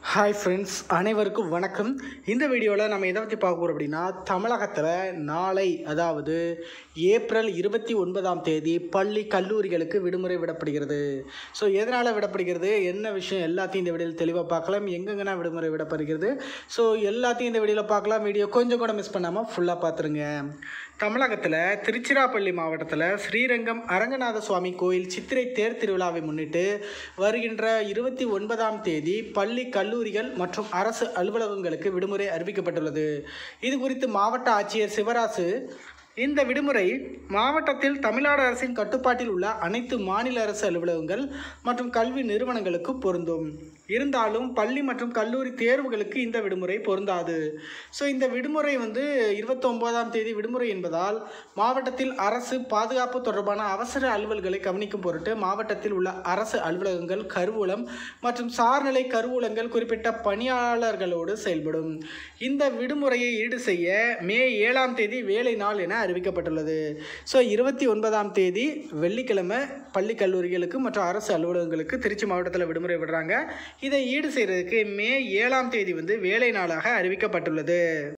hi friends அனைவருக்கும் வணக்கம் இந்த வீடியோவில் நம்ம எதை பற்றி பார்க்க போகிறோம் அப்படின்னா தமிழகத்தில் நாளை அதாவது ஏப்ரல் இருபத்தி ஒன்பதாம் தேதி பள்ளி கல்லூரிகளுக்கு விடுமுறை விடப்படுகிறது ஸோ எதனால் விடப்படுகிறது என்ன விஷயம் எல்லாத்தையும் இந்த வீடியோவில் தெளிவாக பார்க்கலாம் எங்கெங்கன்னா விடுமுறை விடப்படுகிறது ஸோ எல்லாத்தையும் இந்த வீடியோவில் பார்க்கலாம் வீடியோ கொஞ்சம் கூட மிஸ் பண்ணாமல் ஃபுல்லாக பார்த்துருங்க தமிழகத்தில் திருச்சிராப்பள்ளி மாவட்டத்தில் ஸ்ரீரங்கம் அரங்கநாத சுவாமி கோயில் சித்திரை தேர் திருவிழாவை முன்னிட்டு வருகின்ற இருபத்தி ஒன்பதாம் தேதி பள்ளி கல்லூரிகள் மற்றும் அரசு அலுவலகங்களுக்கு விடுமுறை அறிவிக்கப்பட்டுள்ளது இது குறித்து மாவட்ட ஆட்சியர் சிவராசு இந்த விடுமுறை மாவட்டத்தில் தமிழ்நாடு அரசின் கட்டுப்பாட்டில் உள்ள அனைத்து மாநில அரசு அலுவலகங்கள் மற்றும் கல்வி நிறுவனங்களுக்கு பொருந்தும் இருந்தாலும் பள்ளி மற்றும் கல்லூரி தேர்வுகளுக்கு இந்த விடுமுறை பொருந்தாது ஸோ இந்த விடுமுறை வந்து இருபத்தொம்போதாம் தேதி விடுமுறை என்பதால் மாவட்டத்தில் அரசு பாதுகாப்பு தொடர்பான அவசர அலுவல்களை கவனிக்கும் பொருட்டு மாவட்டத்தில் உள்ள அரசு அலுவலகங்கள் கருவூலம் மற்றும் சார்நிலை கருவூலங்கள் குறிப்பிட்ட பணியாளர்களோடு செயல்படும் இந்த விடுமுறையை ஈடு செய்ய மே ஏழாம் தேதி வேலை நாள் என அறிவிக்கப்பட்டுள்ளது ஸோ இருபத்தி ஒன்பதாம் தேதி வெள்ளிக்கிழமை பள்ளி கல்லூரிகளுக்கு மற்றும் அரசு அலுவலகங்களுக்கு திருச்சி மாவட்டத்தில் விடுமுறை விடுறாங்க இதை ஈடு செய்கிறதுக்கு மே ஏழாம் தேதி வந்து வேலை நாளாக அறிவிக்கப்பட்டுள்ளது